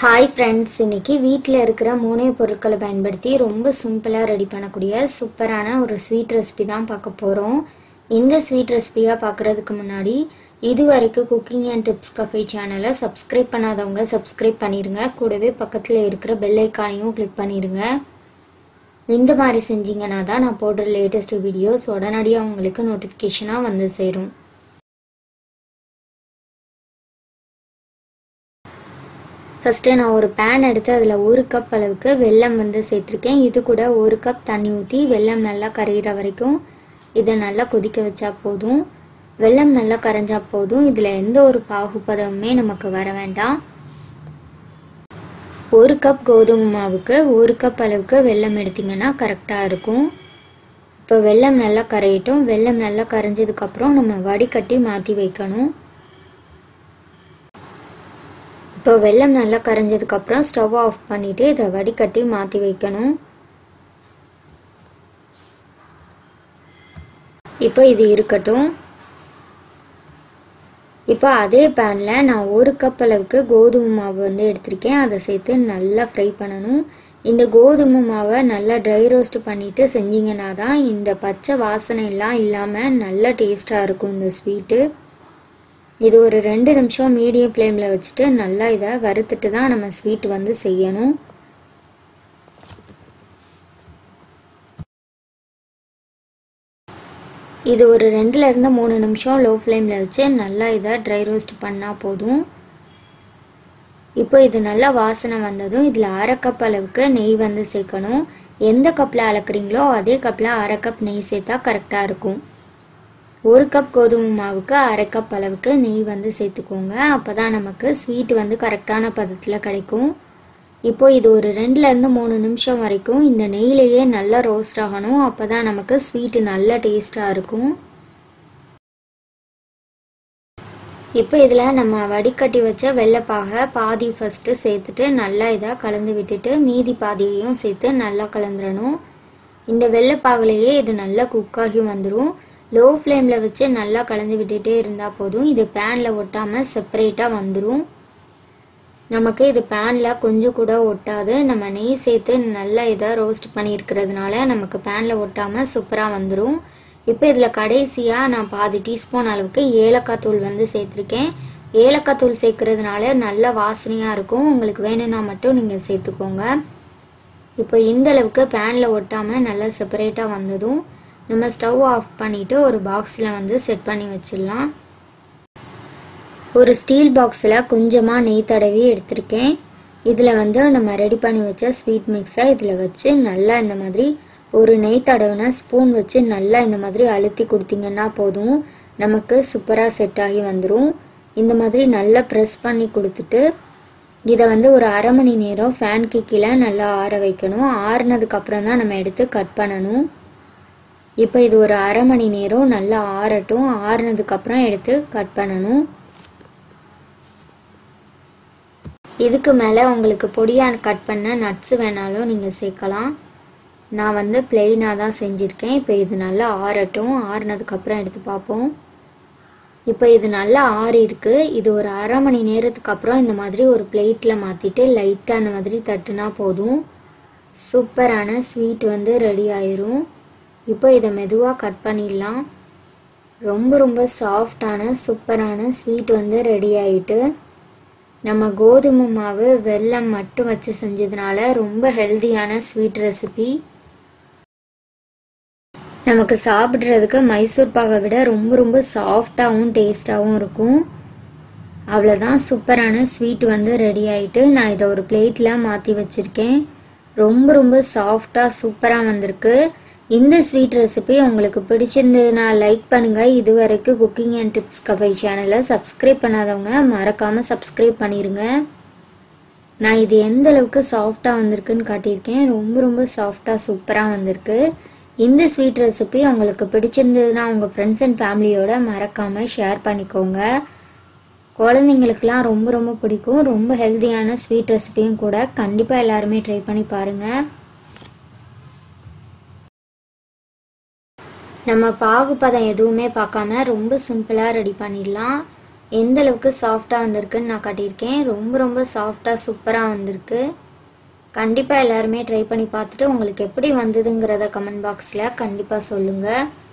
hi friends இன்னைக்கு வீட்டில் இருக்கிற மூணே பொருட்களை பயன்படுத்தி ரொம்ப சிம்பிளாக ரெடி பண்ணக்கூடிய சூப்பரான ஒரு ஸ்வீட் ரெசிபி தான் பார்க்க போகிறோம் இந்த ஸ்வீட் ரெசிபியாக பார்க்குறதுக்கு முன்னாடி இது வரைக்கும் குக்கிங் அண்ட் டிப்ஸ் கஃபே சேனலை சப்ஸ்கிரைப் பண்ணாதவங்க சப்ஸ்கிரைப் பண்ணிடுங்க கூடவே பக்கத்தில் இருக்கிற பெல் ஐக்கானையும் கிளிக் பண்ணிடுங்க இந்த மாதிரி செஞ்சீங்கன்னா தான் நான் போடுற லேட்டஸ்ட் வீடியோஸ் உடனடியாக உங்களுக்கு நோட்டிஃபிகேஷனாக வந்து சேரும் ஃபஸ்ட்டு நான் ஒரு பேன் எடுத்து அதில் ஒரு கப் அளவுக்கு வெல்லம் வந்து சேர்த்துருக்கேன் இது கூட ஒரு கப் தண்ணி ஊற்றி வெல்லம் நல்லா கரையிற வரைக்கும் இதை நல்லா கொதிக்க வச்சா போதும் வெல்லம் நல்லா கரைஞ்சா போதும் இதில் எந்த ஒரு பாகுபதமுமே நமக்கு வர வேண்டாம் ஒரு கப் கோதுமை மாவுக்கு ஒரு கப் அளவுக்கு வெல்லம் எடுத்திங்கன்னா கரெக்டாக இருக்கும் இப்போ வெல்லம் நல்லா கரையட்டும் வெல்லம் நல்லா கரைஞ்சதுக்கப்புறம் நம்ம வடிகட்டி மாற்றி வைக்கணும் இப்போ வெல்லம் நல்லா கரைஞ்சதுக்கப்புறம் ஸ்டவ் ஆஃப் பண்ணிவிட்டு இதை வடிகட்டி மாற்றி வைக்கணும் இப்போ இது இருக்கட்டும் இப்போ அதே பேனில் நான் ஒரு கப் அளவுக்கு கோதுமை மாவு வந்து எடுத்திருக்கேன் அதை சேர்த்து நல்லா ஃப்ரை பண்ணணும் இந்த கோதுமை மாவை நல்லா ட்ரை ரோஸ்ட் பண்ணிவிட்டு செஞ்சிங்கன்னா தான் இந்த பச்சை வாசனை எல்லாம் இல்லாமல் நல்ல டேஸ்ட்டாக இருக்கும் இந்த ஸ்வீட்டு இது ஒரு ரெண்டு நிமிஷம் மீடியம் ஃப்ளேமில் வச்சுட்டு நல்லா இதை வறுத்துட்டு தான் நம்ம ஸ்வீட் வந்து செய்யணும் இது ஒரு ரெண்டுலேருந்து மூணு நிமிஷம் லோ ஃப்ளேமில் வச்சு நல்லா இதை ட்ரை ரோஸ்ட் பண்ணால் போதும் இப்போ இது நல்லா வாசனை வந்ததும் இதில் அரை கப் அளவுக்கு நெய் வந்து சேர்க்கணும் எந்த கப்பில் அளக்குறீங்களோ அதே கப்பில் அரை கப் நெய் சேர்த்தா கரெக்டாக இருக்கும் ஒரு கப் கோதுமை மாவுக்கு அரை கப் அளவுக்கு நெய் வந்து சேர்த்துக்கோங்க அப்போ தான் நமக்கு ஸ்வீட் வந்து கரெக்டான பதத்தில் கிடைக்கும் இப்போ இது ஒரு ரெண்டுலேருந்து மூணு நிமிஷம் வரைக்கும் இந்த நெய்லேயே நல்லா ரோஸ்ட் ஆகணும் அப்போ தான் நமக்கு ஸ்வீட்டு நல்ல டேஸ்ட்டாக இருக்கும் இப்போ இதில் நம்ம வடிகட்டி வச்ச வெள்ளைப்பாக பாதி ஃபஸ்ட்டு சேர்த்துட்டு நல்லா இதை கலந்து விட்டுட்டு மீதி பாதியையும் சேர்த்து நல்லா கலந்துடணும் இந்த வெள்ளைப்பாகுலேயே இது நல்லா குக்காகி வந்துடும் லோ ஃப்ளேமில் வச்சு நல்லா கலந்து விட்டுட்டே இருந்தால் போதும் இது பேனில் ஒட்டாமல் செப்பரேட்டாக வந்துடும் நமக்கு இது பேனில் கொஞ்சம் கூட ஒட்டாது நம்ம நெய் சேர்த்து நல்லா இதை ரோஸ்ட் பண்ணியிருக்கிறதுனால நமக்கு பேனில் ஒட்டாமல் சூப்பராக வந்துடும் இப்போ இதில் கடைசியாக நான் பாதி டீஸ்பூன் அளவுக்கு ஏலக்காய் தூள் வந்து சேர்த்துருக்கேன் ஏலக்காய் தூள் சேர்க்கறதுனால நல்ல வாசனையாக இருக்கும் உங்களுக்கு வேணும்னா மட்டும் நீங்கள் சேர்த்துக்கோங்க இப்போ இந்த அளவுக்கு பேனில் ஒட்டாமல் நல்லா செப்பரேட்டாக வந்ததும் நம்ம ஸ்டவ் ஆஃப் பண்ணிவிட்டு ஒரு பாக்ஸில் வந்து செட் பண்ணி வச்சிடலாம் ஒரு ஸ்டீல் பாக்ஸில் கொஞ்சமாக நெய் தடவி எடுத்திருக்கேன் இதில் வந்து நம்ம ரெடி பண்ணி வச்ச ஸ்வீட் மிக்ஸை இதில் வச்சு நல்லா இந்த மாதிரி ஒரு நெய் தடவின ஸ்பூன் வச்சு நல்லா இந்த மாதிரி அழுத்தி கொடுத்தீங்கன்னா போதும் நமக்கு சூப்பராக செட் ஆகி வந்துடும் இந்த மாதிரி நல்லா ப்ரெஸ் பண்ணி கொடுத்துட்டு இதை வந்து ஒரு அரை மணி நேரம் ஃபேன் கீழே நல்லா ஆற வைக்கணும் ஆறுனதுக்கப்புறம் தான் நம்ம எடுத்து கட் பண்ணணும் இப்போ இது ஒரு அரை மணி நேரம் நல்லா ஆறட்டும் ஆறுனதுக்கப்புறம் எடுத்து கட் பண்ணணும் இதுக்கு மேலே உங்களுக்கு பொடியாக கட் பண்ண நட்ஸு வேணாலும் நீங்கள் சேர்க்கலாம் நான் வந்து பிளெயினாக தான் செஞ்சுருக்கேன் இப்போ இது நல்லா ஆறட்டும் ஆறுனதுக்கப்புறம் எடுத்து பார்ப்போம் இப்போ இது நல்லா ஆறி இருக்கு இது ஒரு அரை மணி நேரத்துக்கு அப்புறம் இந்த மாதிரி ஒரு பிளேட்டில் மாற்றிட்டு லைட்டாக அந்த மாதிரி தட்டுனா போதும் சூப்பரான ஸ்வீட் வந்து ரெடி ஆயிரும் இப்போ இதை மெதுவாக கட் பண்ணிடலாம் ரொம்ப ரொம்ப சாஃப்டான சூப்பரான ஸ்வீட் வந்து ரெடி ஆயிட்டு நம்ம கோதுமை மாவு வெல்லம் மட்டும் வச்சு செஞ்சதுனால ரொம்ப ஹெல்தியான ஸ்வீட் ரெசிபி நமக்கு சாப்பிட்றதுக்கு மைசூர் பாகை விட ரொம்ப ரொம்ப சாஃப்டாகவும் டேஸ்டாகவும் இருக்கும் அவ்வளோதான் சூப்பரான ஸ்வீட் வந்து ரெடி ஆயிட்டு நான் இதை ஒரு பிளேட்டில் மாற்றி வச்சுருக்கேன் ரொம்ப ரொம்ப சாஃப்டாக சூப்பராக வந்திருக்கு இந்த ஸ்வீட் ரெசிபி உங்களுக்கு பிடிச்சிருந்ததுன்னா லைக் பண்ணுங்கள் இது வரைக்கும் குக்கிங் அண்ட் டிப்ஸ் கஃபை சேனலை சப்ஸ்கிரைப் பண்ணாதவங்க மறக்காமல் சப்ஸ்கிரைப் பண்ணிடுங்க நான் இது எந்த அளவுக்கு சாஃப்டாக வந்திருக்குன்னு காட்டியிருக்கேன் ரொம்ப ரொம்ப சாஃப்டாக சூப்பராக வந்திருக்கு இந்த ஸ்வீட் ரெசிபி உங்களுக்கு பிடிச்சிருந்ததுன்னா உங்கள் ஃப்ரெண்ட்ஸ் அண்ட் ஃபேமிலியோட மறக்காமல் ஷேர் பண்ணிக்கோங்க குழந்தைங்களுக்கெலாம் ரொம்ப ரொம்ப பிடிக்கும் ரொம்ப ஹெல்த்தியான ஸ்வீட் ரெசிபியும் கூட கண்டிப்பாக எல்லாருமே ட்ரை பண்ணி பாருங்கள் நம்ம பாகுபதம் எதுவுமே பார்க்காம ரொம்ப சிம்பிளாக ரெடி பண்ணிடலாம் எந்த அளவுக்கு சாஃப்டாக வந்திருக்குன்னு நான் காட்டியிருக்கேன் ரொம்ப ரொம்ப சாஃப்டாக சூப்பராக வந்திருக்கு கண்டிப்பாக எல்லாருமே ட்ரை பண்ணி பார்த்துட்டு உங்களுக்கு எப்படி வந்ததுங்கிறத கமெண்ட் பாக்ஸில் கண்டிப்பாக சொல்லுங்கள்